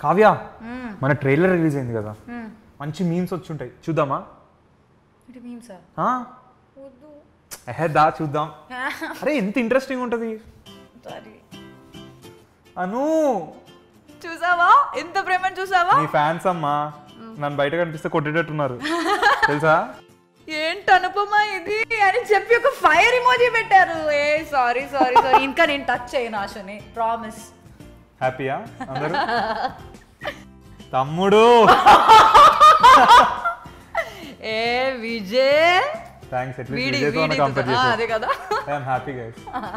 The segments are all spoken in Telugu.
కావ్య మన ట్రైలర్ రిలీజ్ అయింది కదా మంచి మీమ్స్ వచ్చి ఉంటాయి చూద్దామా ఇటు మేము సార్ ఆ? వద్దు ఎహే దా చూద్దాం అరే ఎంత ఇంట్రెస్టింగ్ ఉంటుంది సారీ అను చూసావా ఎంత ప్రేమను చూసావా నీ ఫ్యాన్స్ అమ్మా నన్ను బయట కనిపిస్తే కొట్టేటట్టున్నారు తెలుసా ఏంటి అనుపమ ఇది అని చెప్పి ఒక ఫైర్ ఇమోజీ పెట్టారు ఏ సారీ సారీ సారీ ఇంకా నేను టచ్ చేయను ఆశని ప్రామిస్ హ్యాపీయా అందరూ తమ్ముడు ఏ విజయ్ థ్యాంక్స్ వీడి ఎట్లీస్ట్ వీడి కంపేర్ ఆ, చేసి అదే కదా ఐఎమ్ హ్యాపీ గైస్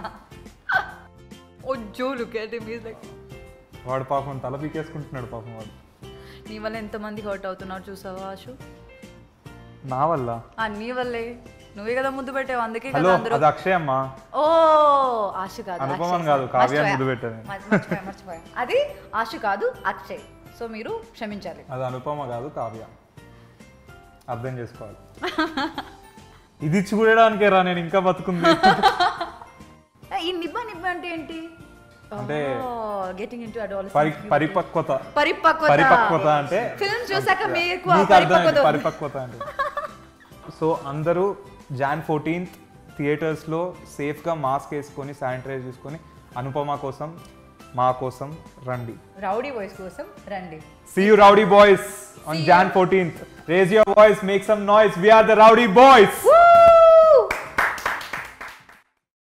ఓ జో లుక్ ఎట్ హిమ్ లైక్ వాడు పాపం తల పీకేసుకుంటున్నాడు పాపం వాడు నీ వల్ల ఎంతమంది హర్ట్ అవుతున్నారు చూసావా ఆశు నా వల్ల ఆ నీ వల్లే నువ్వే కదా ముద్దు పెట్టావు అందుకే హలో కదా అందరూ అది అక్షయ్ అమ్మా ఓ ఆశు కాదు అనుపమని అక్షయ్. కాదు, కావ్యాన్ని మర్చిపోయా. ముద్దు పెట్టాను. మర్చి- మర్చిపోయా మర్చిపోయా అది ఆశు కాదు అక్షయ్ సో మీరు క్షమించాలి అది అనుపమ కాదు కావ్య అర్థం చేసుకోవాలి ఇది చూడడానికే రా నేను ఇంకా బతుకుంది ఏ, ఈ నిబ్బ నిబ్బ అంటే ఏంటి అంటే గెటింగ్ ఇంటూ పరి పరిపక్వత పరిపక్వత పరిపక్వత అంటే ఫిల్మ్ చూసాక మీకు ఆ మీకు పరిపక్వత అర్థమైంది ఉంది. పరిపక్వత అంటే సో అందరూ జాన్ ఫోర్టీన్త్ థియేటర్స్లో సేఫ్గా మాస్క్ వేసుకొని శానిటైజ్ చేసుకొని అనుపమ కోసం మా కోసం రండి రౌడీ వాయిస్ కోసం రండి see you rowdy boys on Jan fourteenth raise your voice make some noise we are the rowdy boys